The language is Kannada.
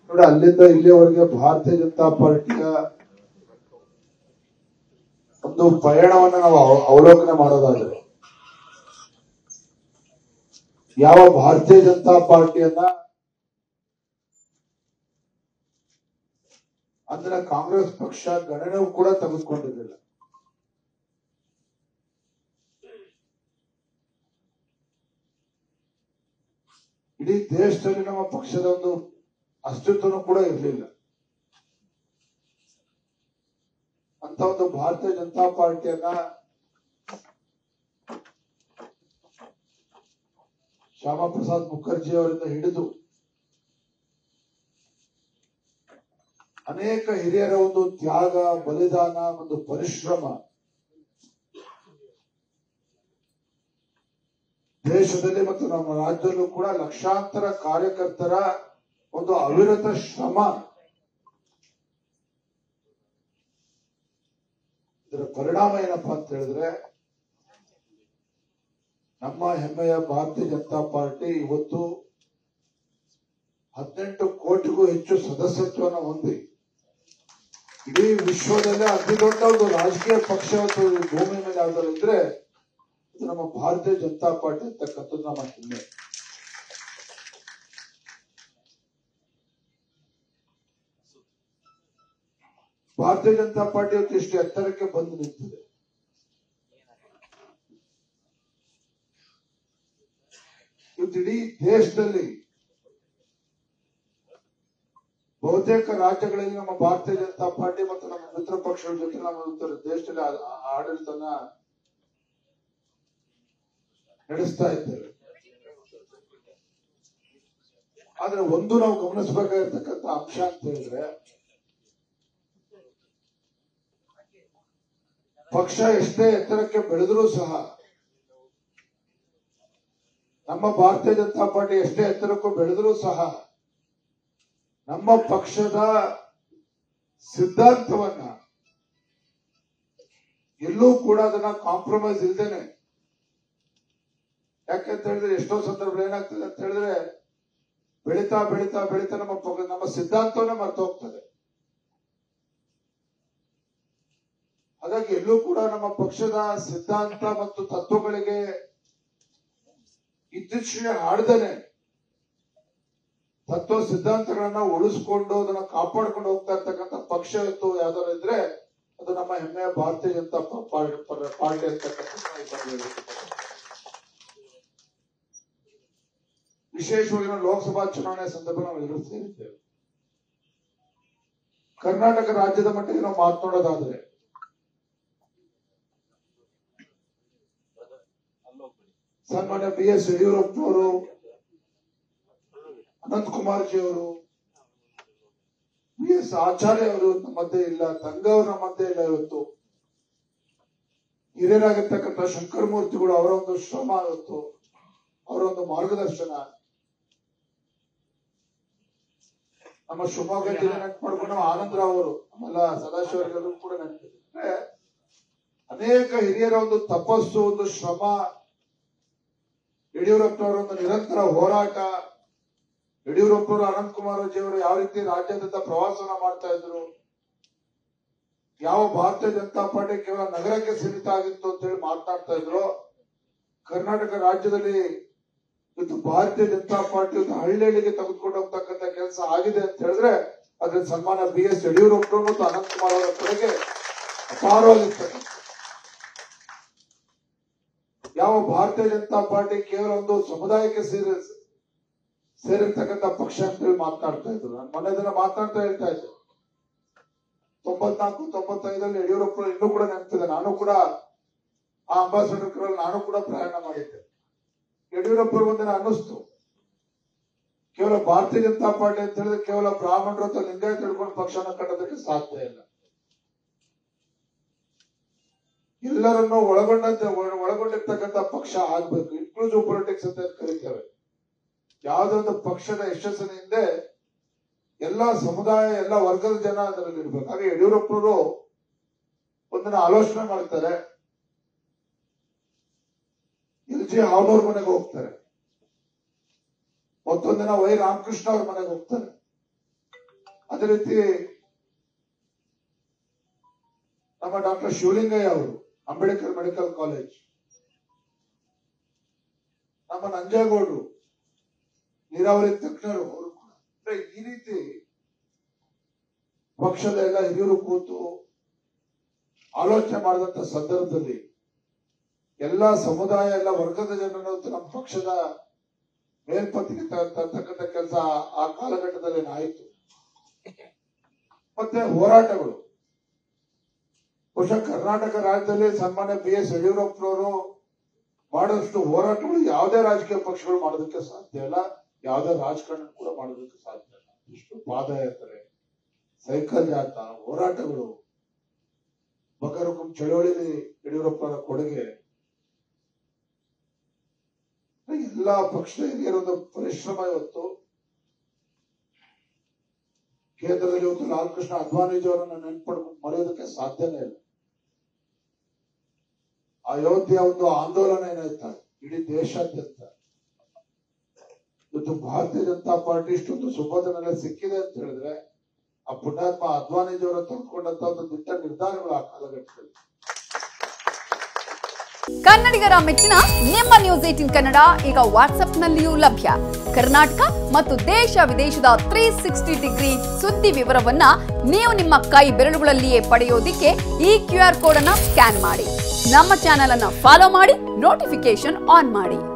ನೋಡಿ ಅಲ್ಲಿಂದ ಇಲ್ಲಿಯವರೆಗೆ ಭಾರತೀಯ ಜನತಾ ಪಾರ್ಟಿಯ ಒಂದು ಪಯಣವನ್ನು ನಾವು ಅವ- ಅವಲೋಕನೆ ಮಾಡೋದಾದ್ರೆ ಯಾವ ಭಾರತೀಯ ಜನತಾ ಪಾರ್ಟಿಯನ್ನ ಅಂದ್ರೆ ಕಾಂಗ್ರೆಸ್ ಪಕ್ಷ ಗಣನೆಯೂ ಕೂಡ ತೆಗೆದುಕೊಂಡಿರಲಿಲ್ಲ ಇಡೀ ದೇಶದಲ್ಲಿ ನಮ್ಮ ಪಕ್ಷದ ಒಂದು ಅಸ್ತಿತ್ವನೂ ಕೂಡ ಇರಲಿಲ್ಲ ಅಂತ ಒಂದು ಭಾರತೀಯ ಜನತಾ ಪಾರ್ಟಿಯನ್ನ ಶ್ಯಾಮಾ ಪ್ರಸಾದ್ ಮುಖರ್ಜಿ ಅವರಿಂದ ಹಿಡಿದು ಅನೇಕ ಹಿರಿಯರ ಒಂದು ತ್ಯಾಗ ಬಲಿದಾನ ಒಂದು ಪರಿಶ್ರಮ ದೇಶದಲ್ಲಿ ಮತ್ತು ನಮ್ಮ ರಾಜ್ಯದಲ್ಲೂ ಕೂಡ ಲಕ್ಷಾಂತರ ಕಾರ್ಯಕರ್ತರ ಒಂದು ಅವಿರತ ಶ್ರಮ ಇದರ ಪರಿಣಾಮ ಏನಪ್ಪಾ ಅಂತ ಹೇಳಿದ್ರೆ ನಮ್ಮ ಹೆಮ್ಮೆಯ ಭಾರತೀಯ ಜನತಾ ಪಾರ್ಟಿ ಇವತ್ತು ಹದಿನೆಂಟು ಕೋಟಿಗೂ ಹೆಚ್ಚು ಸದಸ್ಯತ್ವವನ್ನು ಹೊಂದಿ ಇಡೀ ವಿಶ್ವದಲ್ಲೇ ಅತಿ ದೊಡ್ಡ ಒಂದು ರಾಜಕೀಯ ಪಕ್ಷ ಇವತ್ತು ಈ ಭೂಮಿ ಮೇಲೆ ಯಾವ್ದಾದ್ರು ಇದ್ರೆ ಇದು ನಮ್ಮ ಭಾರತೀಯ ಜನತಾ ಪಾರ್ಟಿ ಅಂತಕ್ಕಂಥದ್ದು ನಮ್ಮ ಹೆಮ್ಮೆ ಭಾರತೀಯ ಜನತಾ ಪಾರ್ಟಿ ಇವತ್ತು ಇಷ್ಟು ಎತ್ತರಕ್ಕೆ ಬಂದು ನಿಂತಿದೆ ಇವತ್ತು ಇಡೀ ದೇಶದಲ್ಲಿ ಬಹುತೇಕ ರಾಜ್ಯಗಳಲ್ಲಿ ನಮ್ಮ ಭಾರತೀಯ ಜನತಾ ಪಾರ್ಟಿ ಮತ್ತು ನಮ್ಮ ಮಿತ್ರ ಪಕ್ಷಗಳ ಜೊತೆ ನಮ್ಮ ಉತ್ತರ ದೇಶದಲ್ಲಿ ಆ- ಆ- ಆಡಳಿತನ ನಡೆಸ್ತಾ ಇದ್ದೇವೆ ಆದ್ರೆ ಒಂದು ನಾವು ಗಮನಿಸಬೇಕಾಗಿರ್ತಕ್ಕಂಥ ಅಂಶ ಅಂತ ಹೇಳಿದ್ರೆ ಪಕ್ಷ ಎಷ್ಟೇ ಎತ್ತರಕ್ಕೆ ಬೆಳೆದರೂ ಸಹ ನಮ್ಮ ಭಾರತೀಯ ಜನತಾ ಪಾರ್ಟಿ ಎಷ್ಟೇ ಎತ್ತರಕ್ಕೂ ಬೆಳೆದರೂ ಸಹ ನಮ್ಮ ಪಕ್ಷದ ಸಿದ್ಧಾಂತವನ್ನ ಎಲ್ಲೂ ಕೂಡ ಅದನ್ನ ಕಾಂಪ್ರಮೈಸ್ ಇಲ್ದೇನೆ ಯಾಕಂತ ಹೇಳಿದ್ರೆ ಎಷ್ಟೋ ಸಂದರ್ಭ ಏನಾಗ್ತದೆ ಅಂತ ಹೇಳಿದ್ರೆ ಬೆಳೀತಾ ಬೆಳೀತಾ ಬೆಳೀತಾ ನಮ್ಮ ಪಕ್ಷ- ನಮ್ಮ ಸಿದ್ಧಾಂತವನ್ನ ಮರ್ತು ಹೋಗ್ತದೆ ಹಾಗಾಗಿ ಎಲ್ಲೂ ಕೂಡ ನಮ್ಮ ಪಕ್ಷದ ಸಿದ್ಧಾಂತ ಮತ್ತು ತತ್ವಗಳಿಗೆ ಇತ್ತೀಚೆಗೆ ಹಾಡ್ದೇನೆ ತತ್ವ ಸಿದ್ಧಾಂತಗಳನ್ನ ಉಳಿಸ್ಕೊಂಡು ಅದನ್ನ ಕಾಪಾಡ್ಕೊಂಡು ಹೋಗ್ತಾ ಇರ್ತಕ್ಕಂಥ ಪಕ್ಷ ಇವತ್ತು ಯಾವ್ದಾದ್ರು ಇದ್ರೆ ಅದು ನಮ್ಮ ಹೆಮ್ಮೆಯ ಭಾರತೀಯ ಜನತಾ ಪ- ಪಾರ್ಟಿ ಪರ- ಪಾರ್ಟಿ ಅಂತಕ್ಕಂಥದ್ದು ನಾವು ಈ ಬಗ್ಗೆ ಹೇಳಲಿಕ್ಕೆ ಇಷ್ಟಪಡ್ತೀನಿ. ವಿಶೇಷವಾಗಿ ನಾವು ಲೋಕಸಭಾ ಚುನಾವಣೆ ಸಂದರ್ಭ ನಾವು ಎಲ್ಲರೂ ಸೇರಿದ್ದೇವೆ ಕರ್ನಾಟಕ ರಾಜ್ಯದ ಮಟ್ಟಿಗೆ ನಾವು ಮಾತನಾಡೋದಾದ್ರೆ ಸನ್ಮಾನ್ಯ ಬಿ ಎಸ್ ಯಡಿಯೂರಪ್ಪನವರು ಅನಂತ್ ಕುಮಾರ್ ಜಿ ಅವರು ಬಿ ಎಸ್ ಆಚಾರ್ಯ ಅವರು ನಮ್ಮ ಮಧ್ಯೆ ಇಲ್ಲ ತಂಗವ್ರ ನಮ್ಮ ಮಧ್ಯೆ ಇಲ್ಲ ಇವತ್ತು ಹಿರಿಯರಾಗಿರ್ತಕ್ಕಂಥ ಶಂಕರ ಮೂರ್ತಿಗಳು ಅವರ ಒಂದು ಶ್ರಮ ಇವತ್ತು ಅವರ ಒಂದು ಮಾರ್ಗದರ್ಶನ ನಮ್ಮ ಶಿವಮೊಗ್ಗ ಜಿಲ್ಲೆ ನೆನಪು ಮಾಡ್ಕೊಂಡು ನಾವು ಆನಂದರಾವ್ ಅವರು ನಮ್ಮೆಲ್ಲ ಸದಾಶಿವರಿಗೆಲ್ಲರೂ ಕೂಡ ನೆನಪಿದೆ ಅಂದ್ರೆ ಅನೇಕ ಹಿರಿಯರ ಒಂದು ತಪಸ್ಸು ಒಂದು ಶ್ರಮ ಯಡಿಯೂರಪ್ಪನವರ ಒಂದು ನಿರಂತರ ಹೋರಾಟ ಯಡಿಯೂರಪ್ಪನವರು ಅನಂತ್ ಕುಮಾರ್ ಅವರು ಯಾವ ರೀತಿ ರಾಜ್ಯಾದ್ಯಂತ ಪ್ರವಾಸನ ಮಾಡ್ತಾ ಇದ್ರು ಯಾವ ಭಾರತೀಯ ಜನತಾ ಪಾರ್ಟಿ ಕೇವಲ ನಗರಕ್ಕೆ ಸೀಮಿತ ಆಗಿತ್ತು ಅಂತ ಹೇಳಿ ಮಾತನಾಡ್ತಾ ಇದ್ರು ಕರ್ನಾಟಕ ರಾಜ್ಯದಲ್ಲಿ ಇವತ್ತು ಭಾರತೀಯ ಜನತಾ ಪಾರ್ಟಿ ಒಂದು ಹಳ್ಳಿಗೆ ತೆಗೆದುಕೊಂಡು ಹೋಗ್ತಕ್ಕಂಥ ಕೆಲಸ ಆಗಿದೆ ಅಂತ ಹೇಳಿದ್ರೆ ಅದ್ರ ಸನ್ಮಾನ ಬಿ ಎಸ್ ಯಡಿಯೂರಪ್ಪರು ಮತ್ತು ಅನಂತ್ ಕುಮಾರ್ ಅವರ ಕೊಡುಗೆ ಅಪಾರವಾಗಿರ್ತಕ್ಕಂಥ ಯಾವ ಭಾರತೀಯ ಜನತಾ ಪಾರ್ಟಿ ಕೇವಲ ಒಂದು ಸಮುದಾಯಕ್ಕೆ ಸೇರಿ ಸೇರಿರ್ತಕ್ಕಂಥ ಪಕ್ಷ ಅಂತ ಹೇಳಿ ಮಾತನಾಡ್ತಾ ಇದ್ರು ನಾನು ಮೊನ್ನೆ ದಿನ ಮಾತನಾಡ್ತಾ ಹೇಳ್ತಾ ಇದ್ದೆ ತೊಂಬತ್ನಾಲ್ಕು ತೊಂಬತ್ತೈದರಲ್ಲಿ ಯಡಿಯೂರಪ್ಪ ಇನ್ನೂ ಕೂಡ ನೆನಪಿದೆ ನಾನು ಕೂಡ ಆ ಅಂಬಾಸಿಡರ್ ನಾನು ಕೂಡ ಪ್ರಯಾಣ ಮಾಡಿದ್ದೆ ಯಡಿಯೂರಪ್ಪರು ಒಂದಿನ ಅನ್ನಿಸ್ತು ಕೇವಲ ಭಾರತೀಯ ಜನತಾ ಪಾರ್ಟಿ ಅಂತ ಹೇಳಿದ್ರೆ ಕೇವಲ ಬ್ರಾಹ್ಮಣರು ಅಥವಾ ಲಿಂಗಾಯತ ಹಿಡ್ಕೊಂಡು ಪಕ್ಷನ ಕಟ್ಟೋದಕ್ಕೆ ಸಾಧ್ಯ ಇಲ್ಲ ಎಲ್ಲರನ್ನು ಒಳಗೊಂಡಂತೆ ಒಳ- ಒಳಗೊಂಡಿರ್ತಕ್ಕಂಥ ಪಕ್ಷ ಆಗ್ಬೇಕು ಇನ್ಕ್ಲೂಸಿವ್ ಪೊಲಿಟಿಕ್ಸ್ ಅಂತ ಕರಿತೇವೆ ಯಾವುದೋ ಒಂದು ಪಕ್ಷದ ಯಶಸ್ಸಿನ ಹಿಂದೆ ಎಲ್ಲಾ ಸಮುದಾಯ ಎಲ್ಲ ವರ್ಗದ ಜನ ಅದರಲ್ಲಿ ಇರ್ಬೇಕು ಹಾಗೆ ಯಡಿಯೂರಪ್ಪನವರು ಒಂದಿನ ಆಲೋಚನೆ ಮಾಡ್ತಾರೆ ಎಲ್ ಜಿ ಹಾವನವ್ರ ಮನೆಗೆ ಹೋಗ್ತಾರೆ ಮತ್ತೊಂದಿನ ವೈ ರಾಮಕೃಷ್ಣ ಅವ್ರ ಮನೆಗೆ ಹೋಗ್ತಾರೆ ಅದೇ ರೀತಿ ನಮ್ಮ ಡಾಕ್ಟರ್ ಶಿವಲಿಂಗಯ್ಯ ಅವರು ಅಂಬೇಡ್ಕರ್ ಮೆಡಿಕಲ್ ಕಾಲೇಜ್ ನಮ್ಮ ನಂಜೇಗೌಡರು ನೀರಾವರಿ ತಜ್ಞರು ಅವರು ಕೂಡ ಅಂದ್ರೆ ಈ ರೀತಿ ಪಕ್ಷದ ಎಲ್ಲ ಹಿರಿಯರು ಕೂತು ಆಲೋಚನೆ ಮಾಡಿದಂತ ಸಂದರ್ಭದಲ್ಲಿ ಎಲ್ಲಾ ಸಮುದಾಯ ಎಲ್ಲ ವರ್ಗದ ಜನರನ್ನು ನಮ್ಮ ಪಕ್ಷದ ಮೇಲ್ಪತ್ತಿಗೆ ತ- ತರ್ತಕ್ಕಂಥ ಕೆಲಸ ಆ ಕಾಲಘಟ್ಟದಲ್ಲಿ ಆಯಿತು ಮತ್ತೆ ಹೋರಾಟಗಳು ಬಹುಶಃ ಕರ್ನಾಟಕ ರಾಜ್ಯದಲ್ಲಿ ಸನ್ಮಾನ್ಯ ಬಿ ಎಸ್ ಯಡಿಯೂರಪ್ಪನವರು ಮಾಡಿದಷ್ಟು ಹೋರಾಟಗಳು ಯಾವುದೇ ರಾಜಕೀಯ ಪಕ್ಷಗಳು ಮಾಡೋದಕ್ಕೆ ಸಾಧ್ಯ ಇಲ್ಲ ಯಾವುದೇ ರಾಜಕಾರಣ ಕೂಡ ಮಾಡೋದಕ್ಕೆ ಸಾಧ್ಯ ಇಲ್ಲ ಇಷ್ಟು ಪಾದಯಾತ್ರೆ ಸೈಕಲ್ ಜಾಥಾ ಹೋರಾಟಗಳು ಬಗರುಕುಂ ಚಳವಳಿಯಲ್ಲಿ ಯಡಿಯೂರಪ್ಪನ ಕೊಡುಗೆ ಎಲ್ಲಾ ಪಕ್ಷದ ಹಿರಿಯರೊಂದು ಪರಿಶ್ರಮ ಇವತ್ತು ಕೇಂದ್ರದಲ್ಲಿ ಇವತ್ತು ಲಾಲ್ ಕೃಷ್ಣ ಅದ್ವಾನಿಜಿಯವರನ್ನ ನೆನ್ಪಡ್ಕೊಂಡು ಮರೆಯೋದಕ್ಕೆ ಸಾಧ್ಯನೇ ಇಲ್ಲ ಅಯೋಧ್ಯೆಯ ಒಂದು ಆಂದೋಲನ ಏನಾಯ್ತ ಇಡೀ ದೇಶಾದ್ಯಂತ ಇವತ್ತು ಭಾರತೀಯ ಜನತಾ ಪಾರ್ಟಿ ಇಷ್ಟೊಂದು ಸುಬೋಧನೆಲ್ಲ ಸಿಕ್ಕಿದೆ ಅಂತ ಹೇಳಿದ್ರೆ ಆ ಪುಣ್ಯಾತ್ಮ ಅದ್ವಾನಿಜಿಯವರ ತೆಗೆದುಕೊಂಡಂತ ಒಂದು ದಿಟ್ಟ ನಿರ್ಧಾರಗಳು ಆ ಕಾಲಘಟ್ಟದಲ್ಲಿ ಕನ್ನಡಿಗರ ಮೆಚ್ಚಿನ ನಿಮ್ಮ ನ್ಯೂಸ್ ಏಟಿನ್ ಕನ್ನಡ ಈಗ ವಾಟ್ಸ್ಆಪ್ನಲ್ಲಿಯೂ ಲಭ್ಯ ಕರ್ನಾಟಕ ಮತ್ತು ದೇಶ ವಿದೇಶದ ತ್ರೀ ಸಿಕ್ಸ್ಟಿ ಡಿಗ್ರಿ ಸುದ್ದಿ ವಿವರವನ್ನ ನೀವು ನಿಮ್ಮ ಕೈ ಬೆರಳುಗಳಲ್ಲಿಯೇ ಪಡೆಯೋದಿಕ್ಕೆ ಈ ಕ್ಯೂ ಆರ್ ಕೋಡ್ ಅನ್ನ ಸ್ಕ್ಯಾನ್ ಮಾಡಿ ನಮ್ಮ ಚಾನೆಲ್ ಅನ್ನ ಫಾಲೋ ಮಾಡಿ ನೋಟಿಫಿಕೇಶನ್ ಆನ್ ಮಾಡಿ